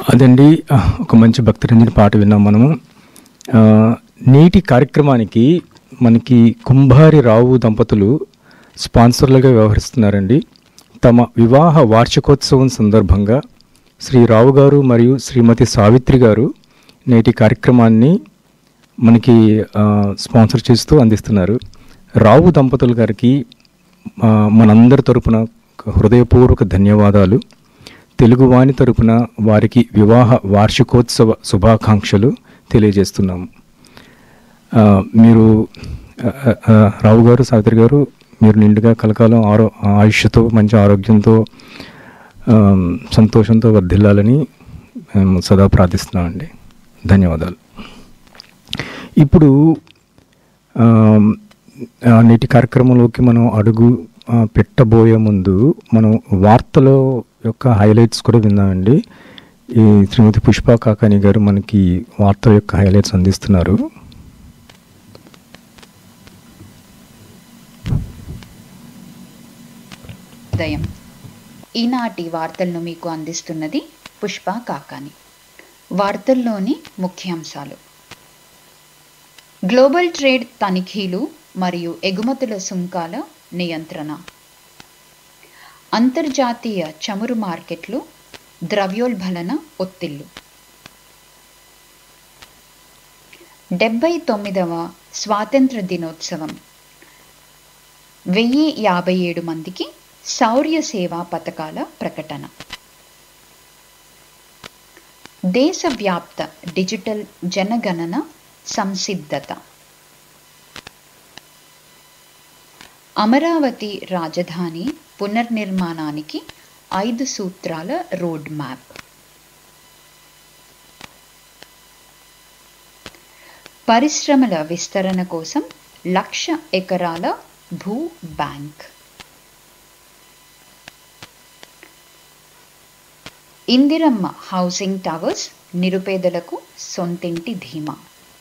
అదండి ఆ, ఒక మంచి భక్తిరంజని పాట విన్నాం మనము ఆ, నేటి కార్యక్రమానికి మనకి కుంభారి రావు దంపతులు స్పాన్సర్లుగా వ్యవహరిస్తున్నారండి తమ వివాహ వార్షికోత్సవం సందర్భంగా శ్రీ రావు గారు మరియు శ్రీమతి సావిత్రి గారు నేటి కార్యక్రమాన్ని మనకి ఆ, స్పాన్సర్ చేస్తూ అందిస్తున్నారు రావు దంపతులు గారికి ఆ, మనందరి తరపున హృదయపూర్వక ధన్యవాదాలు తెలుగువాణి తరపున వారికి వివాహ వార్షికోత్సవ శుభాకాంక్షలు తెలియజేస్తున్నాము ఆ, మీరు ఆ, ఆ, రావు గారు సావిత్రి గారు మీరు నిండుగా కలకాలం ఆరో ఆయుష్తో మంచి ఆరోగ్యంతో ఆ, సంతోషంతో వర్ధిల్లాలని మేము సదా ప్రార్థిస్తున్నామండి ధన్యవాదాలు ఇప్పుడు ఆ, ఆ, నేటి కార్యక్రమంలోకి మనం అడుగు ఆ, పెట్టబోయే ముందు మనం వార్తల యొక్క హైలైట్స్ కూడా విందామండి ఈ శ్రీమతి పుష్ప కాకాని గారు మనకి వార్తల యొక్క హైలైట్స్ అందిస్తున్నారు ఉదయం ఈనాటి వార్తలను మీకు అందిస్తున్నది పుష్ప కాకాని వార్తల్లోని ముఖ్యాంశాలు గ్లోబల్ ట్రేడ్ తనిఖీలు మరియు ఎగుమతుల సుంకాల నియంత్రణ అంతర్జాతీయ చమురు మార్కెట్లు ద్రవ్యోల్బలన ఒత్తిళ్లు డెబ్బై తొమ్మిదవ స్వాతంత్ర దినోత్సవం వెయ్యి యాభై ఏడు మందికి శౌర్య సేవా పథకాల ప్రకటన దేశవ్యాప్త డిజిటల్ జనగణన సంసిద్ధత అమరావతి రాజధాని పునర్నిర్మాణానికి ఐదు సూత్రాల రోడ్ మ్యాప్ పరిశ్రమల విస్తరణ కోసం లక్ష ఎకరాల భూ బ్యాంక్ ఇందిరమ్మ హౌసింగ్ టవర్స్ నిరుపేదలకు సొంతింటి ధీమా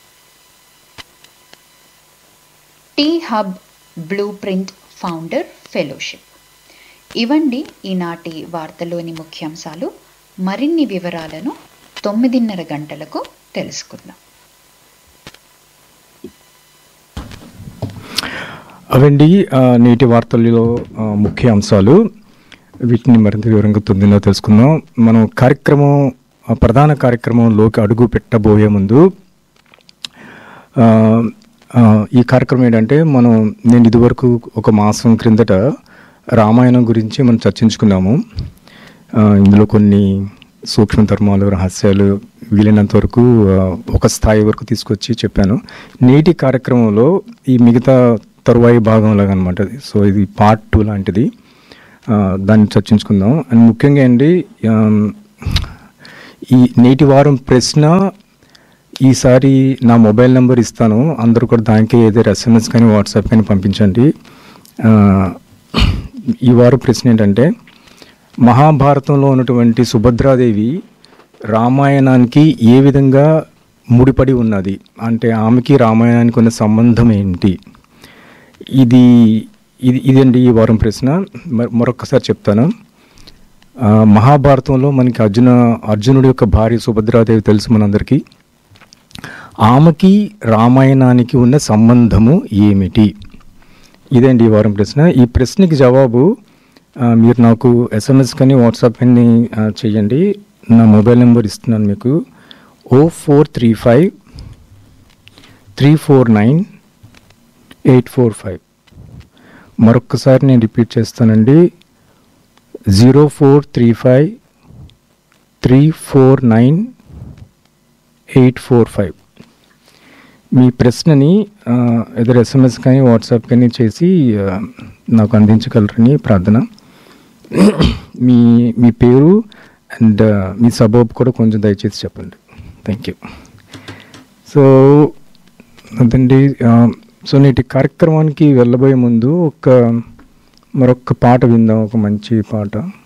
T hub blueprint founder fellowship ఇవండి ఈనాటి వార్తలోని ముఖ్యాంశాలు మరిన్ని వివరాలను తొమ్మిదిన్నర గంటలకు తెలుసుకుందాం అవండి ఆ, నేటి వార్తల్లో ఆ, ముఖ్య అంశాలు వీటిని మరింత వివరంగా తొందరగా తెలుసుకుందాం మనం కార్యక్రమం ఆ, ప్రధాన కార్యక్రమంలోకి అడుగు పెట్టబోయే ముందు ఆ, ఆ, ఈ కార్యక్రమం ఏంటంటే మనం నేను ఇదివరకు ఒక మాసం క్రిందట రామాయణం గురించి మనం చర్చించుకున్నాము ఆ, ఇందులో కొన్ని సూక్ష్మ ధర్మాలు రహస్యాలు వీలైనంత వరకు ఆ, ఒక స్థాయి వరకు తీసుకొచ్చి చెప్పాను నేటి కార్యక్రమంలో ఈ మిగతా తరువాయి భాగంలాగా అనమాట సో ఇది పార్ట్ టూ లాంటిది ఆ, దాన్ని చర్చించుకుందాం అండ్ ముఖ్యంగా అండి ఆ, ఈ నేటి వారం ప్రశ్న ఈసారి నా మొబైల్ నెంబర్ ఇస్తాను అందరూ కూడా దానికి ఏదైనా ఎస్ఎంఎస్ కానీ వాట్సాప్ కానీ పంపించండి ఆ, ఈ వారం ప్రశ్న ఏంటంటే మహాభారతంలో ఉన్నటువంటి సుభద్రాదేవి రామాయణానికి ఏ విధంగా ముడిపడి ఉన్నది అంటే ఆమెకి రామాయణానికి ఉన్న సంబంధం ఏంటి ఇది ఇది ఇదండి ఈ వారం ప్రశ్న మరి మరొకసారి చెప్తాను ఆ, మహాభారతంలో మనకి అర్జున అర్జునుడి యొక్క భార్య సుభద్రాదేవి తెలుసు మనందరికీ ఆమెకి రామాయణానికి ఉన్న సంబంధము ఏమిటి ఇదండి ఈ వారం ప్రశ్న ఈ ప్రశ్నకి జవాబు ఆ, మీరు నాకు ఎస్ఎంఎస్ కానీ వాట్సాప్ కానీ ఆ, చేయండి నా మొబైల్ నెంబర్ ఇస్తున్నాను మీకు O four three five three four nine eight four five మరొక్కసారి నేను రిపీట్ చేస్తానండి zero four three five three four nine eight four five మీ ప్రశ్నని ఆ, ఎదురు ఎస్ఎంఎస్ కానీ వాట్సాప్ కానీ చేసి ఆ, నాకు అందించగలరని ప్రార్థన మీ మీ పేరు అండ్ మీ సబోబ్ కూడా కొంచెం దయచేసి చెప్పండి థ్యాంక్ యూ సో అదండి ఆ, సో నేటి కార్యక్రమానికి వెళ్ళబోయే ముందు ఒక మరొక పాట విందాం ఒక మంచి పాట